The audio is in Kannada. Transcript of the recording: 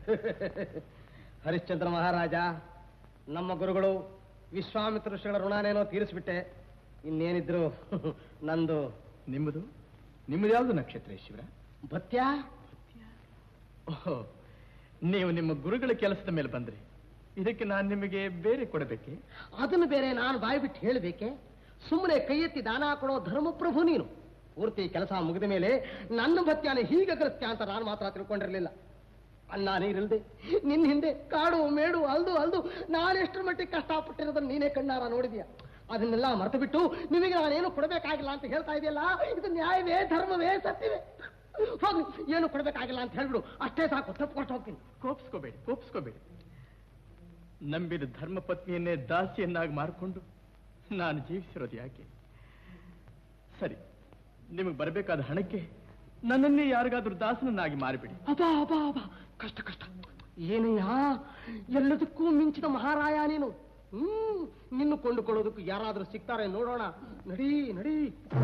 ಹರಿಶ್ಚಂದ್ರ ಮಹಾರಾಜ ನಮ್ಮ ಗುರುಗಳು ವಿಶ್ವಾಮಿತ್ರ ಋಷಿಗಳ ಋಣನೇನೋ ತೀರಿಸ್ಬಿಟ್ಟೆ ಇನ್ನೇನಿದ್ರು ನಂದು ನಿಮ್ಮದು ನಿಮ್ಮದು ಯಾವುದು ನಕ್ಷತ್ರೇಶ್ವರ ಭತ್ಯ ಓಹೋ ನೀವು ನಿಮ್ಮ ಗುರುಗಳ ಕೆಲಸದ ಮೇಲೆ ಬಂದ್ರಿ ಇದಕ್ಕೆ ನಾನು ನಿಮಗೆ ಬೇರೆ ಕೊಡಬೇಕೆ ಅದನ್ನು ಬೇರೆ ನಾನು ಬಾಯಿ ಬಿಟ್ಟು ಹೇಳಬೇಕೆ ಸುಮ್ಮನೆ ಕೈ ಎತ್ತಿ ದಾನ ಕೊಡೋ ಧರ್ಮಪ್ರಭು ನೀನು ಪೂರ್ತಿ ಕೆಲಸ ಮುಗಿದ ಮೇಲೆ ನನ್ನ ಭತ್ಯಾನ ಹೀಗೆ ಅಗತ್ಯ ಅಂತ ನಾನು ಮಾತ್ರ ತಿಳ್ಕೊಂಡಿರ್ಲಿಲ್ಲ ಅನ್ನ ನೀರಿಲ್ದೆ ನಿನ್ನ ಹಿಂದೆ ಕಾಡು ಮೇಡು ಅಲ್ದು ಅಲ್ದು ನಾನೆಷ್ಟರ ಮಟ್ಟಿಗೆ ಕಷ್ಟಪಟ್ಟಿರೋದನ್ನ ನೀನೇ ಕಣ್ಣಾರ ನೋಡಿದ್ಯಾ ಅದನ್ನೆಲ್ಲ ಮರೆತು ಬಿಟ್ಟು ನಿಮಗೆ ನಾನೇನು ಕೊಡಬೇಕಾಗಿಲ್ಲ ಅಂತ ಹೇಳ್ತಾ ಇದೆಯಲ್ಲ ಇದು ನ್ಯಾಯವೇ ಧರ್ಮವೇ ಸತ್ಯವೇ ಹೋಗಿ ಏನು ಕೊಡಬೇಕಾಗಿಲ್ಲ ಅಂತ ಹೇಳ್ಬಿಡು ಅಷ್ಟೇ ಸಾಕು ತಪ್ಪು ಕೊಟ್ಟು ಹೋಗ್ತೀನಿ ಕೋಪಿಸ್ಕೋಬೇಡಿ ಕೋಪಿಸ್ಕೋಬೇಡಿ ನಂಬಿದ ಧರ್ಮ ಪತ್ನಿಯನ್ನೇ ದಾಸಿಯನ್ನಾಗಿ ಮಾಡಿಕೊಂಡು ನಾನು ಜೀವಿಸಿರೋದು ಯಾಕೆ ಸರಿ ನಿಮಗೆ ಬರಬೇಕಾದ ಹಣಕ್ಕೆ ನನ್ನನ್ನೇ ಯಾರಿಗಾದ್ರೂ ದಾಸನನ್ನಾಗಿ ಮಾರಿಬಿಡಿ ಅಬಾ ಅಬಾ ಅಬಾ ಕಷ್ಟ ಕಷ್ಟ ಏನಯ್ಯ ಎಲ್ಲದಕ್ಕೂ ಮಿಂಚಿದ ಮಹಾರಾಯ ನೀನು ಹ್ಮ್ ನಿನ್ನು ಕೊಂಡುಕೊಳ್ಳೋದಕ್ಕೂ ಯಾರಾದ್ರೂ ಸಿಗ್ತಾರೆ ನೋಡೋಣ ನಡಿ ನಡಿ